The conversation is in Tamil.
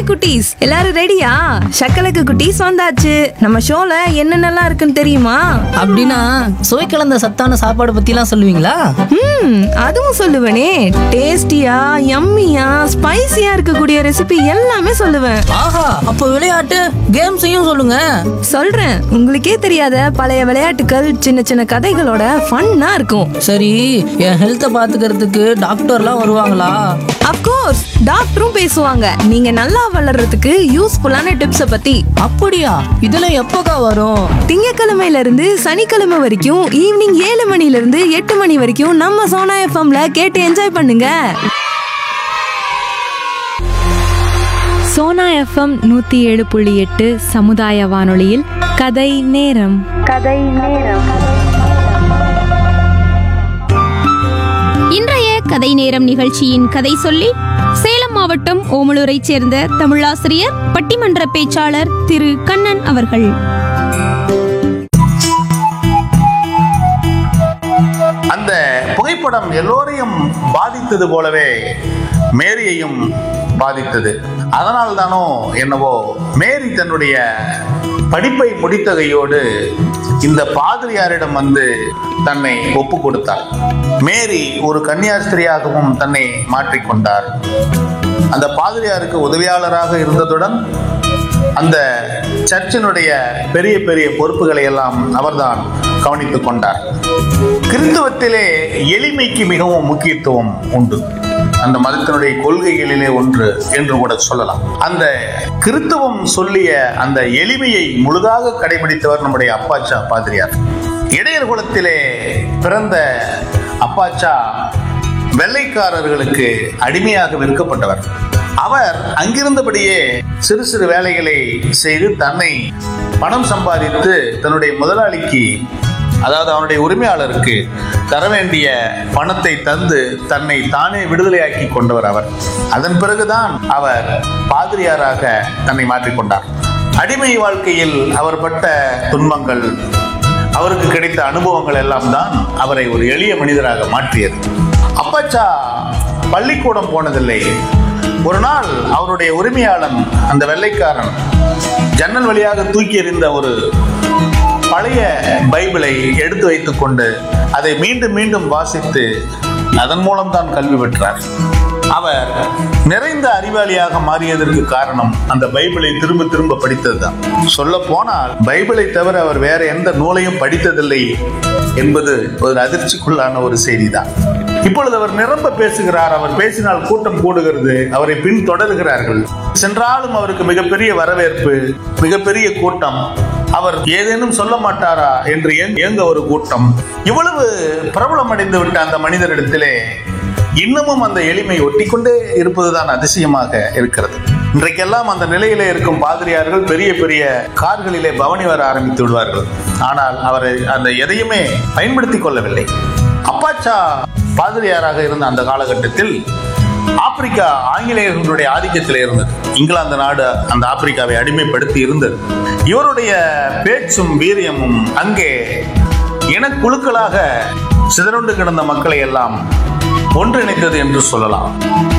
குட்டீஸ் எல்லாரும் ரெடியா சக்கலக்கு குட்டீஸ் வந்தாச்சு நம்ம ஷோல என்னென்னலாம் இருக்குன்னு தெரியுமா அப்படின்னா சுவை கலந்த சத்தான சாப்பாடு பத்திலாம் சொல்லுவீங்களா ம் அதுவும் சொல்லுவேனே டேஸ்டியா யம்மியா ஸ்பைசியா இருக்கக்கூடிய ரெசிபி எல்லாமே சொல்லுவேன் ஆஹா அப்போ விளையாட்டு கேம்ஸையும் சொல்லுங்க சொல்றேன் உங்களுக்கே தெரியாத பழைய விளையாட்டுகள் சின்ன சின்ன கதைகளோட ஃபன்னா இருக்கும் சரி என் ஹெல்த்தை பாத்துக்கிறதுக்கு டாக்டர்லாம் வருவாங்களா அப்கோர்ஸ் டாக்டரும் பேசுவாங்க நீங்க நல்லா வளர்றதுக்கு யூஸ்ஃபுல்லான டிப்ஸ பத்தி அப்படியா இதெல்லாம் எப்போக்கா வரும் திங்கக்கிழமையில இருந்து சனிக்கிழமை வரைக்கும் ஈவினிங் ஏழு மணில இருந்து எட்டு மணி வரைக்கும் நம்ம சோனா எஃப்எம்ல கேட்டு என்ஜாய் பண்ணுங்க சோனா எஃப்எம் நூத்தி ஏழு புள்ளி எட்டு சமுதாய வானொலியில் கதை நேரம் இன்றைய கதை நேரம் நிகழ்ச்சியின் கதை சொல்லி சேலம் மாவட்டம் ஓமலூரைச் சேர்ந்த தமிழாசிரியர் பட்டிமன்ற பேச்சாளர் திரு கண்ணன் அவர்கள் அந்த புகைப்படம் எல்லோரையும் பாதித்தது போலவே மேரியையும் பாதித்தது அதனால் தானோ என்னவோ மேரி தன்னுடைய படிப்பை முடித்தகையோடு இந்த பாதிரியாரிடம் வந்து தன்னை ஒப்பு கொடுத்தார் மேரி ஒரு கன்னியாஸ்திரியாகவும் தன்னை மாற்றிக்கொண்டார் அந்த பாதிரியாருக்கு உதவியாளராக இருந்ததுடன் அந்த சர்ச்சினுடைய பெரிய பெரிய பொறுப்புகளை எல்லாம் அவர்தான் கவனித்துக் கொண்டார் கிறிஸ்துவத்திலே எளிமைக்கு மிகவும் முக்கியத்துவம் உண்டு அந்த மதத்தினுடைய கொள்கைகளிலே ஒன்று என்று கூட சொல்லலாம் அந்த கிறிஸ்துவம் சொல்லிய அந்த எளிமையை முழுதாக கடைபிடித்தவர் நம்முடைய அப்பாச்சா பாதிரியார் இடையர் குலத்திலே பிறந்த அப்பாச்சா வெள்ளைக்காரர்களுக்கு அடிமையாக விற்கப்பட்டவர் அவர் அங்கிருந்தபடியே சிறு சிறு வேலைகளை செய்து தன்னை பணம் சம்பாதித்து தன்னுடைய முதலாளிக்கு அதாவது அவனுடைய உரிமையாளருக்கு தர வேண்டிய பணத்தை தந்து தன்னை தானே விடுதலையாக்கி கொண்டவர் அவர் அதன் பிறகுதான் அவர் பாதிரியாராக தன்னை மாற்றிக்கொண்டார் அடிமை வாழ்க்கையில் அவர் பட்ட துன்பங்கள் அவருக்கு கிடைத்த அனுபவங்கள் எல்லாம் தான் அவரை ஒரு எளிய மனிதராக மாற்றியது அப்பச்சா பள்ளிக்கூடம் போனதில்லை ஒரு நாள் அவருடைய உரிமையாளன் அந்த வெள்ளைக்காரன் ஜன்னல் வழியாக தூக்கி எறிந்த ஒரு பழைய பைபிளை எடுத்து வைத்துக்கொண்டு அதை மீண்டும் மீண்டும் வாசித்து அதன் மூலம் தான் கல்வி பெற்றார் அவர் நிறைந்த அறிவாளியாக மாறியதற்கு காரணம் அந்த பைபிளை திரும்ப திரும்ப படித்ததுதான் சொல்ல போனால் பைபிளை தவிர அவர் வேற எந்த நூலையும் படித்ததில்லை என்பது ஒரு அதிர்ச்சிக்குள்ளான ஒரு செய்திதான் இப்பொழுது அவர் நிரம்ப பேசுகிறார் அவர் பேசினால் கூட்டம் கூடுகிறது அவரை பின் தொடர்கிறார்கள் சென்றாலும் அவருக்கு மிகப்பெரிய வரவேற்பு மிகப்பெரிய கூட்டம் அவர் ஏதேனும் சொல்ல மாட்டாரா என்று ஏங்க- ஏங்க ஒரு கூட்டம் இவ்வளவு பிரபலம் அடைந்து விட்ட அந்த மனிதரிடத்திலே இன்னமும் அந்த எளிமை ஒட்டிக்கொண்டே இருப்பதுதான் அதிசயமாக இருக்கிறது இன்றைக்கெல்லாம் அந்த நிலையிலே இருக்கும் பாதிரியார்கள் பெரிய பெரிய கார்களிலே பவனி வர ஆரம்பித்து விடுவார்கள் ஆனால் அவரை அந்த எதையுமே பயன்படுத்திக் கொள்ளவில்லை அப்பாச்சா பாதிரியாராக இருந்த அந்த காலகட்டத்தில் ஆப்பிரிக்கா ஆங்கிலேயர்களுடைய ஆதிக்கத்தில் இருந்தது இங்கிலாந்து நாடு அந்த ஆப்பிரிக்காவை அடிமைப்படுத்தி இருந்தது இவருடைய பேச்சும் வீரியமும் அங்கே இனக்குழுக்களாக சிதறுண்டு கிடந்த மக்களை எல்லாம் ஒன்றிணைத்தது என்று சொல்லலாம்